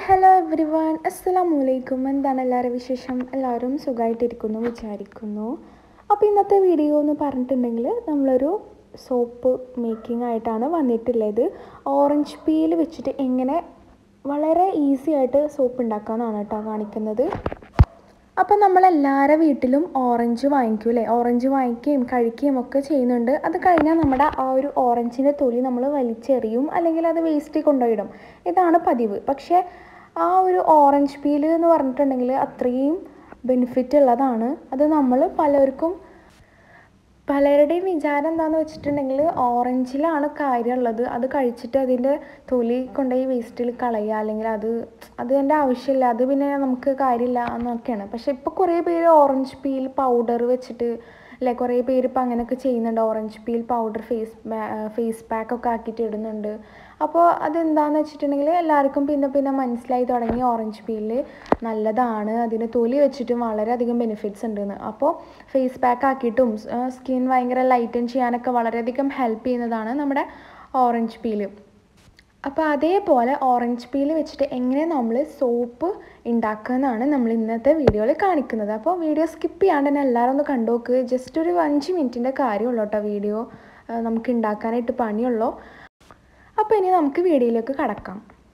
hello every one അസ്സലാമു അലൈക്കും എന്താണ് എല്ലാവരും വിശേഷം എല്ലാവരും സുഖമായിട്ടിരിക്കുന്നു വിചാരിക്കുന്നു അപ്പോൾ ഇന്നത്തെ വീഡിയോ എന്ന് പറഞ്ഞിട്ടുണ്ടെങ്കിൽ നമ്മളൊരു സോപ്പ് മേക്കിംഗ് ആയിട്ടാണ് വന്നിട്ടുള്ളത് ഓറഞ്ച് പീൽ വെച്ചിട്ട് എങ്ങനെ വളരെ ഈസി ആയിട്ട് സോപ്പ് ഉണ്ടാക്കാമെന്നാണ് കേട്ടോ കാണിക്കുന്നത് അപ്പം നമ്മളെല്ലാവരുടെ വീട്ടിലും ഓറഞ്ച് വാങ്ങിക്കും അല്ലേ ഓറഞ്ച് വാങ്ങിക്കുകയും കഴിക്കുകയും ഒക്കെ ചെയ്യുന്നുണ്ട് അത് കഴിഞ്ഞാൽ നമ്മുടെ ആ ഒരു ഓറഞ്ചിൻ്റെ തൊലി നമ്മൾ വലിച്ചെറിയും അല്ലെങ്കിൽ അത് വേസ്റ്റിൽ കൊണ്ടുപോയിടും ഇതാണ് പതിവ് പക്ഷേ ആ ഒരു ഓറഞ്ച് പീൽ എന്ന് പറഞ്ഞിട്ടുണ്ടെങ്കിൽ അത്രയും ബെനിഫിറ്റ് ഉള്ളതാണ് അത് നമ്മൾ പലർക്കും പലരുടെയും വിചാരം എന്താണെന്ന് വെച്ചിട്ടുണ്ടെങ്കിൽ ഓറഞ്ചിലാണ് കാര്യമുള്ളത് അത് കഴിച്ചിട്ട് അതിൻ്റെ തൊലി കൊണ്ടുപോയി വേസ്റ്റിൽ കളയുക അല്ലെങ്കിൽ അത് അത് എൻ്റെ ആവശ്യമില്ല അത് പിന്നെ നമുക്ക് കാര്യമില്ല എന്നൊക്കെയാണ് പക്ഷേ ഇപ്പോൾ കുറേ പേര് ഓറഞ്ച് പീൽ പൗഡർ വെച്ചിട്ട് അല്ലെ കുറേ പേര് ഇപ്പോൾ അങ്ങനെയൊക്കെ ചെയ്യുന്നുണ്ട് orange peel powder face face pack ഒക്കെ ആക്കിയിട്ട് ഇടുന്നുണ്ട് അപ്പോൾ അതെന്താണെന്ന് വെച്ചിട്ടുണ്ടെങ്കിൽ എല്ലാവർക്കും പിന്നെ പിന്നെ മനസ്സിലായി തുടങ്ങി ഓറഞ്ച് പീൽ നല്ലതാണ് അതിന് തൊലി വെച്ചിട്ടും വളരെയധികം ബെനിഫിറ്റ്സ് ഉണ്ടെന്ന് അപ്പോൾ ഫേസ് പാക്ക് ആക്കിയിട്ടും സ്കിൻ ഭയങ്കര ലൈറ്റൻ ചെയ്യാനൊക്കെ വളരെയധികം ഹെൽപ്പ് ചെയ്യുന്നതാണ് നമ്മുടെ ഓറഞ്ച് പീൽ അപ്പോൾ അതേപോലെ ഓറഞ്ച് പീൽ വെച്ചിട്ട് എങ്ങനെ നമ്മൾ സോപ്പ് ഉണ്ടാക്കുക എന്നാണ് നമ്മൾ ഇന്നത്തെ വീഡിയോയിൽ കാണിക്കുന്നത് അപ്പോൾ വീഡിയോ സ്കിപ്പ് ചെയ്യാണ്ട് തന്നെ എല്ലാവരും ഒന്ന് കണ്ടു നോക്ക് ജസ്റ്റ് ഒരു അഞ്ച് മിനിറ്റിൻ്റെ കാര്യമുള്ളൂ കേട്ടോ വീഡിയോ നമുക്ക് ഉണ്ടാക്കാനായിട്ട് പണിയുള്ളൂ അപ്പോൾ ഇനി നമുക്ക് വീഡിയോയിലേക്ക് കടക്കാം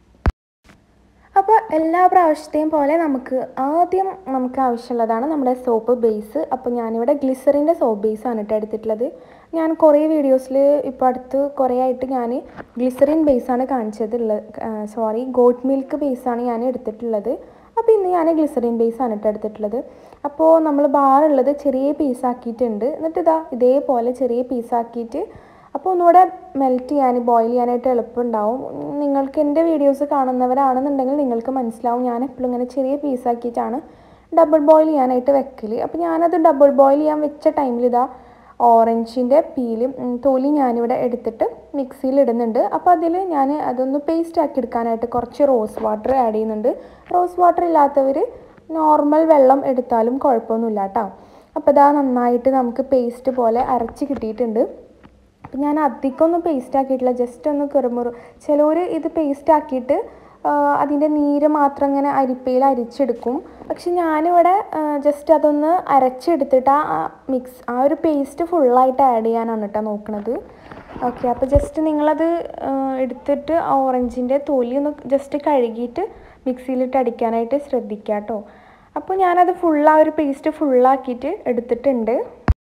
അപ്പോൾ എല്ലാ പ്രാവശ്യത്തെയും പോലെ നമുക്ക് ആദ്യം നമുക്ക് ആവശ്യമുള്ളതാണ് നമ്മുടെ സോപ്പ് ബേസ് അപ്പോൾ ഞാനിവിടെ ഗ്ലിസറിൻ്റെ സോപ്പ് ബേസാണ് കേട്ടോ എടുത്തിട്ടുള്ളത് ഞാൻ കുറേ വീഡിയോസിൽ ഇപ്പോൾ അടുത്ത് കുറേ ആയിട്ട് ഞാൻ ഗ്ലിസറിൻ ബേസാണ് കാണിച്ചതുള്ളത് സോറി ഗോട്ട് മിൽക്ക് ബേസാണ് ഞാൻ എടുത്തിട്ടുള്ളത് അപ്പോൾ ഇന്ന് ഞാൻ ഗ്ലിസറിൻ ബേസാണ് കേട്ടോ എടുത്തിട്ടുള്ളത് അപ്പോൾ നമ്മൾ ബാറുള്ളത് ചെറിയ പീസാക്കിയിട്ടുണ്ട് എന്നിട്ട് ഇതാ ഇതേപോലെ ചെറിയ പീസാക്കിയിട്ട് അപ്പോൾ ഒന്നുകൂടെ മെൽറ്റ് ചെയ്യാൻ ബോയിൽ ചെയ്യാനായിട്ട് എളുപ്പമുണ്ടാവും നിങ്ങൾക്ക് എൻ്റെ വീഡിയോസ് കാണുന്നവരാണെന്നുണ്ടെങ്കിൽ നിങ്ങൾക്ക് മനസ്സിലാവും ഞാൻ എപ്പോഴും ഇങ്ങനെ ചെറിയ പീസാക്കിയിട്ടാണ് ഡബിൾ ബോയിൽ ചെയ്യാനായിട്ട് വെക്കൽ അപ്പോൾ ഞാനത് ഡബിൾ ബോയിൽ ചെയ്യാൻ വെച്ച ടൈമിൽ ഇതാ ഓറഞ്ചിൻ്റെ പീലും തൊലി ഞാനിവിടെ എടുത്തിട്ട് മിക്സിയിൽ ഇടുന്നുണ്ട് അപ്പോൾ അതിൽ ഞാൻ അതൊന്ന് പേസ്റ്റ് ആക്കി എടുക്കാനായിട്ട് കുറച്ച് റോസ് വാട്ടർ ആഡ് ചെയ്യുന്നുണ്ട് റോസ് വാട്ടർ ഇല്ലാത്തവർ നോർമൽ വെള്ളം എടുത്താലും കുഴപ്പമൊന്നുമില്ല കേട്ടോ അപ്പോൾ ഇതാ നന്നായിട്ട് നമുക്ക് പേസ്റ്റ് പോലെ അരച്ച് കിട്ടിയിട്ടുണ്ട് അപ്പം ഞാൻ അധികമൊന്നും പേസ്റ്റ് ആക്കിയിട്ടില്ല ജസ്റ്റ് ഒന്ന് കുറുമുറു ചിലവർ ഇത് പേസ്റ്റ് ആക്കിയിട്ട് അതിൻ്റെ നീര് മാത്രം ഇങ്ങനെ അരിപ്പയിൽ അരിച്ചെടുക്കും പക്ഷെ ഞാനിവിടെ ജസ്റ്റ് അതൊന്ന് അരച്ചെടുത്തിട്ട് ആ മിക്സ് ആ ഒരു പേസ്റ്റ് ഫുള്ളായിട്ട് ആഡ് ചെയ്യാനാണ് കേട്ടോ നോക്കുന്നത് ഓക്കെ അപ്പോൾ ജസ്റ്റ് നിങ്ങളത് എടുത്തിട്ട് ഓറഞ്ചിൻ്റെ തൊലി ഒന്ന് ജസ്റ്റ് കഴുകിയിട്ട് മിക്സിയിലിട്ട് അടിക്കാനായിട്ട് ശ്രദ്ധിക്കുക കേട്ടോ അപ്പോൾ ഞാനത് ഫുൾ ആ ഒരു പേസ്റ്റ് ഫുള്ളാക്കിയിട്ട് എടുത്തിട്ടുണ്ട്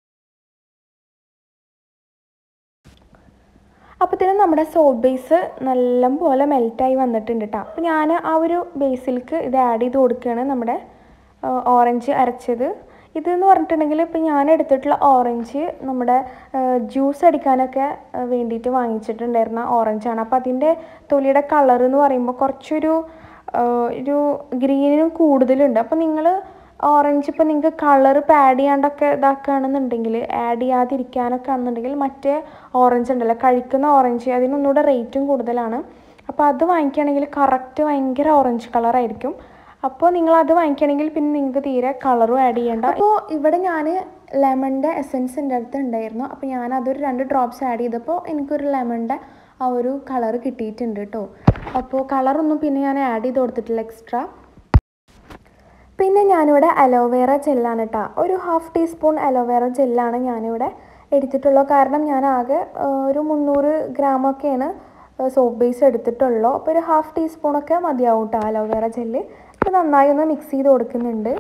അപ്പോഴത്തേനും നമ്മുടെ സോപ്പ് ബേസ് നല്ലപോലെ മെൽറ്റായി വന്നിട്ടുണ്ട് കേട്ടോ അപ്പോൾ ഞാൻ ആ ഒരു ബേസിലേക്ക് ഇത് ആഡ് ചെയ്ത് കൊടുക്കുകയാണ് നമ്മുടെ ഓറഞ്ച് അരച്ചത് ഇതെന്ന് പറഞ്ഞിട്ടുണ്ടെങ്കിൽ ഇപ്പോൾ ഞാൻ എടുത്തിട്ടുള്ള ഓറഞ്ച് നമ്മുടെ ജ്യൂസ് അടിക്കാനൊക്കെ വേണ്ടിയിട്ട് വാങ്ങിച്ചിട്ടുണ്ടായിരുന്ന ഓറഞ്ചാണ് അപ്പോൾ അതിൻ്റെ തൊലിയുടെ കളർ എന്ന് പറയുമ്പോൾ കുറച്ചൊരു ഒരു ഗ്രീനിനും കൂടുതലുണ്ട് അപ്പോൾ നിങ്ങൾ ഓറഞ്ച് ഇപ്പോൾ നിങ്ങൾക്ക് കളർ ഇപ്പോൾ ആഡ് ചെയ്യാണ്ടൊക്കെ ഇതാക്കുകയാണെന്നുണ്ടെങ്കിൽ ആഡ് ചെയ്യാതിരിക്കാനൊക്കെ ആണെന്നുണ്ടെങ്കിൽ മറ്റേ ഓറഞ്ച് ഉണ്ടല്ലോ കഴിക്കുന്ന ഓറഞ്ച് അതിനൊന്നുകൂടെ റേറ്റും കൂടുതലാണ് അപ്പോൾ അത് വാങ്ങിക്കുകയാണെങ്കിൽ കറക്റ്റ് ഭയങ്കര ഓറഞ്ച് കളറായിരിക്കും അപ്പോൾ നിങ്ങൾ അത് വാങ്ങിക്കുകയാണെങ്കിൽ പിന്നെ നിങ്ങൾക്ക് തീരെ കളറും ആഡ് ചെയ്യേണ്ട അപ്പോൾ ഇവിടെ ഞാൻ ലെമണിൻ്റെ എസെൻസ് എൻ്റെ അടുത്ത് ഉണ്ടായിരുന്നു അപ്പോൾ ഞാൻ അതൊരു രണ്ട് ഡ്രോപ്സ് ആഡ് ചെയ്തപ്പോൾ എനിക്കൊരു ലെമണിൻ്റെ ആ ഒരു കളർ കിട്ടിയിട്ടുണ്ട് കേട്ടോ അപ്പോൾ കളറൊന്നും പിന്നെ ഞാൻ ആഡ് ചെയ്ത് കൊടുത്തിട്ടില്ല എക്സ്ട്രാ പിന്നെ ഞാനിവിടെ അലോവേറ ജെല്ലാണ് കേട്ടോ ഒരു ഹാഫ് ടീസ്പൂൺ അലോവേറ ജെല്ലാണ് ഞാനിവിടെ എടുത്തിട്ടുള്ളത് കാരണം ഞാൻ ആകെ ഒരു മുന്നൂറ് ഗ്രാമൊക്കെയാണ് സോപ്പ് ബേസ് എടുത്തിട്ടുള്ളൂ അപ്പോൾ ഒരു ഹാഫ് ടീസ്പൂണൊക്കെ മതിയാവും കേട്ടോ അലോവേറ ജെല്ല് അപ്പോൾ നന്നായി ഒന്ന് മിക്സ് ചെയ്ത് കൊടുക്കുന്നുണ്ട്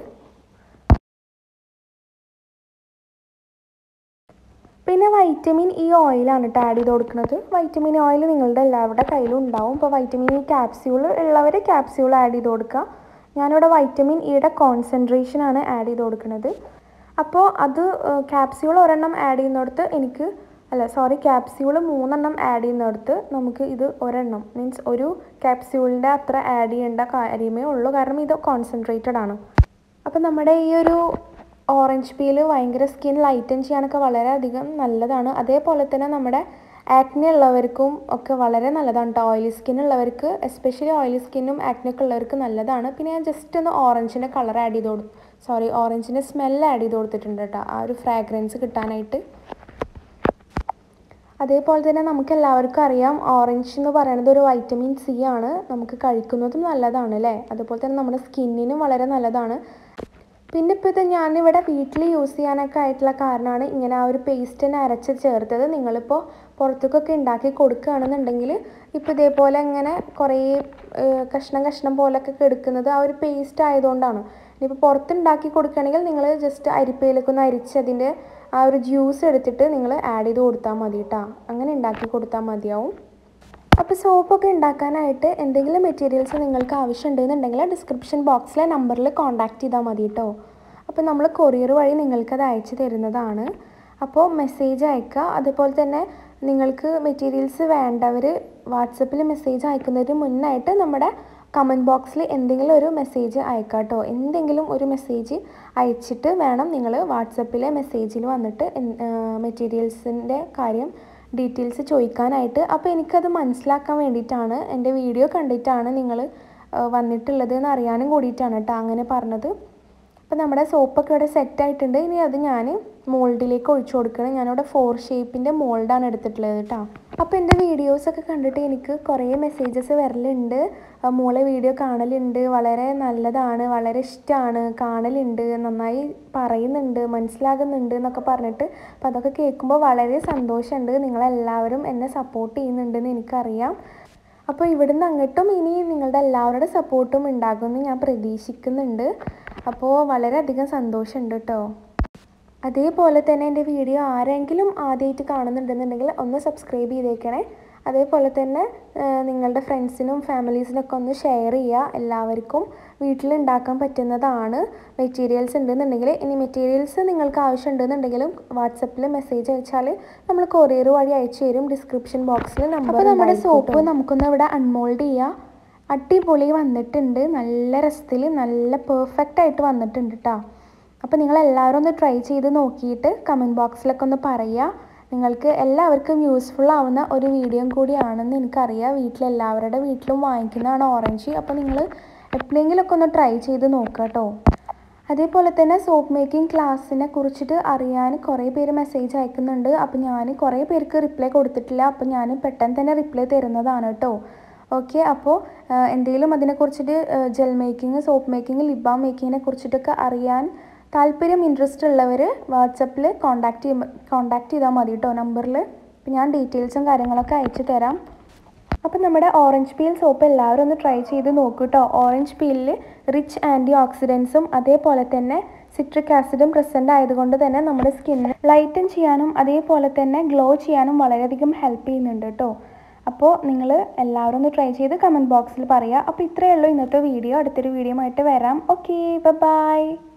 പിന്നെ വൈറ്റമിൻ ഇ ഓയിലാണ് കേട്ടോ ആഡ് ചെയ്ത് കൊടുക്കുന്നത് വൈറ്റമിൻ ഓയിൽ നിങ്ങളുടെ എല്ലാവരുടെ കയ്യിലും ഉണ്ടാവും ഇപ്പോൾ വൈറ്റമിൻ ഇ ക്യാപ്സ്യൂൾ ഉള്ളവർ ക്യാപ്സ്യൂൾ ആഡ് ചെയ്ത് കൊടുക്കുക ഞാനിവിടെ വൈറ്റമിൻ ഇയുടെ കോൺസെൻട്രേഷനാണ് ആഡ് ചെയ്ത് കൊടുക്കുന്നത് അപ്പോൾ അത് ക്യാപ്സ്യൂൾ ഒരെണ്ണം ആഡ് ചെയ്യുന്നിടത്ത് എനിക്ക് അല്ല സോറി ക്യാപ്സ്യൂൾ മൂന്നെണ്ണം ആഡ് ചെയ്യുന്നിടത്ത് നമുക്ക് ഇത് ഒരെണ്ണം മീൻസ് ഒരു ക്യാപ്സ്യൂളിൻ്റെ അത്ര ആഡ് ചെയ്യേണ്ട കാര്യമേ ഉള്ളൂ കാരണം ഇത് കോൺസെൻട്രേറ്റഡ് ആണ് അപ്പോൾ നമ്മുടെ ഈ ഒരു ഓറഞ്ച് പീൽ ഭയങ്കര സ്കിൻ ലൈറ്റൻ ചെയ്യാനൊക്കെ വളരെയധികം നല്ലതാണ് അതേപോലെ തന്നെ നമ്മുടെ ആക്നെ ഉള്ളവർക്കും ഒക്കെ വളരെ നല്ലതാണ് കേട്ടോ ഓയിലി സ്കിൻ ഉള്ളവർക്ക് എസ്പെഷ്യലി ഓയിലി സ്കിന്നും ആക്നെ ഒക്കെ ഉള്ളവർക്ക് നല്ലതാണ് പിന്നെ ഞാൻ ജസ്റ്റ് ഒന്ന് ഓറഞ്ചിൻ്റെ കളർ ആഡ് ചെയ്ത് കൊടുത്തു സോറി ഓറഞ്ചിൻ്റെ സ്മെല്ല് ആഡ് ചെയ്ത് കൊടുത്തിട്ടുണ്ട് കേട്ടോ ആ ഒരു ഫ്രാഗ്രൻസ് കിട്ടാനായിട്ട് അതേപോലെ തന്നെ നമുക്ക് എല്ലാവർക്കും അറിയാം ഓറഞ്ച് എന്ന് പറയുന്നത് ഒരു വൈറ്റമിൻ സി ആണ് നമുക്ക് കഴിക്കുന്നതും നല്ലതാണ് അല്ലേ അതുപോലെ തന്നെ നമ്മുടെ സ്കിന്നിനും വളരെ നല്ലതാണ് പിന്നെ ഇപ്പോൾ ഇത് ഞാനിവിടെ വീട്ടിൽ യൂസ് ചെയ്യാനൊക്കെ ആയിട്ടുള്ള കാരണമാണ് ഇങ്ങനെ ആ ഒരു പേസ്റ്റ് തന്നെ അരച്ച് ചേർത്തത് നിങ്ങളിപ്പോൾ പുറത്തേക്കൊക്കെ ഉണ്ടാക്കി കൊടുക്കുകയാണെന്നുണ്ടെങ്കിൽ ഇപ്പോൾ ഇതേപോലെ ഇങ്ങനെ കുറേ ഏഹ്, കഷ്ണം കഷ്ണം പോലൊക്കെ എടുക്കുന്നത് ആ ഒരു പേസ്റ്റ് ആയതുകൊണ്ടാണ് ഇനിയിപ്പോൾ പുറത്ത് ഉണ്ടാക്കി കൊടുക്കുകയാണെങ്കിൽ നിങ്ങൾ ജസ്റ്റ് അരിപ്പയിലേക്ക് ഒന്ന് അരിച്ച് അതിൻ്റെ ആ ഒരു ജ്യൂസ് എടുത്തിട്ട് നിങ്ങൾ ആഡ് ചെയ്ത് കൊടുത്താൽ മതി കേട്ടോ അങ്ങനെ ഉണ്ടാക്കി കൊടുത്താൽ മതിയാവും അപ്പോൾ സോപ്പൊക്കെ ഉണ്ടാക്കാനായിട്ട് എന്തെങ്കിലും മെറ്റീരിയൽസ് നിങ്ങൾക്ക് ആവശ്യമുണ്ടെന്നുണ്ടെങ്കിൽ ഡിസ്ക്രിപ്ഷൻ ബോക്സിലെ നമ്പറിൽ കോൺടാക്റ്റ് ചെയ്താൽ മതി കേട്ടോ അപ്പോൾ നമ്മൾ കൊറിയർ വഴി നിങ്ങൾക്കത് അയച്ചു തരുന്നതാണ് അപ്പോൾ മെസ്സേജ് അയക്കുക അതുപോലെ തന്നെ നിങ്ങൾക്ക് മെറ്റീരിയൽസ് വേണ്ടവർ വാട്സപ്പിൽ മെസ്സേജ് അയക്കുന്നതിന് മുന്നായിട്ട് നമ്മുടെ കമൻറ്റ് ബോക്സിൽ എന്തെങ്കിലും ഒരു മെസ്സേജ് അയക്കാം കേട്ടോ എന്തെങ്കിലും ഒരു മെസ്സേജ് അയച്ചിട്ട് വേണം നിങ്ങൾ വാട്സപ്പിലെ മെസ്സേജിൽ വന്നിട്ട് മെറ്റീരിയൽസിൻ്റെ കാര്യം ഡീറ്റെയിൽസ് ചോദിക്കാനായിട്ട് അപ്പോൾ എനിക്കത് മനസ്സിലാക്കാൻ വേണ്ടിയിട്ടാണ് എൻ്റെ വീഡിയോ കണ്ടിട്ടാണ് നിങ്ങൾ വന്നിട്ടുള്ളത് എന്ന് അറിയാനും കൂടിയിട്ടാണ് കേട്ടോ അങ്ങനെ പറഞ്ഞത് അപ്പോൾ നമ്മുടെ സോപ്പൊക്കെ ഇവിടെ സെറ്റ് ആയിട്ടുണ്ട് ഇനി അത് ഞാൻ മോൾഡിലേക്ക് ഒഴിച്ചു കൊടുക്കണം ഞാനിവിടെ ഫോർ ഷേപ്പിൻ്റെ മോൾഡാണ് എടുത്തിട്ടുള്ളത് കേട്ടോ അപ്പോൾ എൻ്റെ വീഡിയോസൊക്കെ കണ്ടിട്ട് എനിക്ക് കുറേ മെസ്സേജസ് വരലുണ്ട് ആ, മോളെ വീഡിയോ കാണലുണ്ട് വളരെ നല്ലതാണ് വളരെ ഇഷ്ടമാണ് കാണലുണ്ട് നന്നായി പറയുന്നുണ്ട് മനസ്സിലാകുന്നുണ്ട് എന്നൊക്കെ പറഞ്ഞിട്ട് അപ്പോൾ അതൊക്കെ കേൾക്കുമ്പോൾ വളരെ സന്തോഷമുണ്ട് നിങ്ങളെല്ലാവരും എന്നെ സപ്പോർട്ട് ചെയ്യുന്നുണ്ടെന്ന് എനിക്കറിയാം അപ്പോൾ ഇവിടുന്ന് അങ്ങോട്ടും ഇനി നിങ്ങളുടെ എല്ലാവരുടെ സപ്പോർട്ടും ഉണ്ടാകുമെന്ന് ഞാൻ പ്രതീക്ഷിക്കുന്നുണ്ട് അപ്പോൾ വളരെയധികം സന്തോഷമുണ്ട് കേട്ടോ അതേപോലെ തന്നെ എൻ്റെ വീഡിയോ ആരെങ്കിലും ആദ്യമായിട്ട് കാണുന്നുണ്ടെന്നുണ്ടെങ്കിൽ ഒന്ന് സബ്സ്ക്രൈബ് ചെയ്തേക്കണേ അതേപോലെ തന്നെ ആ, നിങ്ങളുടെ ഫ്രണ്ട്സിനും ഫാമിലീസിനൊക്കെ ഒന്ന് ഷെയർ ചെയ്യുക എല്ലാവർക്കും വീട്ടിലുണ്ടാക്കാൻ പറ്റുന്നതാണ് മെറ്റീരിയൽസ് ഉണ്ടെന്നുണ്ടെങ്കിൽ ഇനി മെറ്റീരിയൽസ് നിങ്ങൾക്ക് ആവശ്യമുണ്ടെന്നുണ്ടെങ്കിലും വാട്സപ്പിൽ മെസ്സേജ് അയച്ചാൽ നമ്മൾ കൊറിയർ വഴി അയച്ചു തരും ഡിസ്ക്രിപ്ഷൻ ബോക്സിൽ നമ്പർ നമ്മുടെ സോപ്പ് നമുക്കൊന്ന് ഇവിടെ അൺമോൾഡ് ചെയ്യുക അടിപൊളി വന്നിട്ടുണ്ട് നല്ല രസത്തിൽ നല്ല പെർഫെക്റ്റ് ആയിട്ട് വന്നിട്ടുണ്ട് കേട്ടോ അപ്പോൾ നിങ്ങൾ എല്ലാവരും ഒന്ന് ട്രൈ ചെയ്ത് നോക്കിയിട്ട് കമൻറ്റ് ബോക്സിലൊക്കെ ഒന്ന് പറയുക നിങ്ങൾക്ക് എല്ലാവർക്കും യൂസ്ഫുൾ ആവുന്ന ഒരു വീഡിയോ കൂടിയാണെന്ന് എനിക്കറിയാം വീട്ടിലെല്ലാവരുടെ വീട്ടിലും വാങ്ങിക്കുന്നതാണ് ഓറഞ്ച് അപ്പോൾ നിങ്ങൾ എപ്പോഴെങ്കിലുമൊക്കെ ഒന്ന് ട്രൈ ചെയ്ത് നോക്കുക കേട്ടോ അതേപോലെ തന്നെ സോപ്പ് മേക്കിംഗ് ക്ലാസ്സിനെ കുറിച്ചിട്ട് അറിയാൻ കുറേ പേര് മെസ്സേജ് അയക്കുന്നുണ്ട് അപ്പോൾ ഞാൻ കുറേ പേർക്ക് റിപ്ലൈ കൊടുത്തിട്ടില്ല അപ്പോൾ ഞാൻ പെട്ടെന്ന് തന്നെ റിപ്ലൈ തരുന്നതാണ് കേട്ടോ ഓക്കെ അപ്പോൾ എന്തെങ്കിലും അതിനെക്കുറിച്ചിട്ട് gel making soap making lip balm മേക്കിങ്ങിനെ കുറിച്ചിട്ടൊക്കെ അറിയാൻ താല്പര്യം ഇൻട്രസ്റ്റ് ഉള്ളവർ വാട്സപ്പിൽ കോൺടാക്ട് ചെയ്യുമ്പോൾ കോൺടാക്ട് ചെയ്താൽ മതി കേട്ടോ നമ്പറിൽ അപ്പോൾ ഞാൻ ഡീറ്റെയിൽസും കാര്യങ്ങളൊക്കെ അയച്ചു തരാം അപ്പോൾ നമ്മുടെ ഓറഞ്ച് പീൽ സോപ്പ് എല്ലാവരും ഒന്ന് ട്രൈ ചെയ്ത് നോക്കൂ കേട്ടോ ഓറഞ്ച് പീലിൽ റിച്ച് ആൻറ്റി ഓക്സിഡൻസും അതേപോലെ തന്നെ സിട്രിക് ആസിഡും പ്രസൻ്റ് ആയതുകൊണ്ട് തന്നെ നമ്മുടെ സ്കിന്നിന് ലൈറ്റൻ ചെയ്യാനും അതേപോലെ തന്നെ ഗ്ലോ ചെയ്യാനും വളരെയധികം ഹെൽപ്പ് ചെയ്യുന്നുണ്ട് കേട്ടോ അപ്പോൾ നിങ്ങൾ എല്ലാവരും ഒന്ന് ട്രൈ ചെയ്ത് കമൻറ്റ് ബോക്സിൽ പറയുക അപ്പോൾ ഇത്രയേ ഉള്ളൂ ഇന്നത്തെ വീഡിയോ അടുത്തൊരു വീഡിയോ ആയിട്ട് വരാം ഓക്കെ ബൈ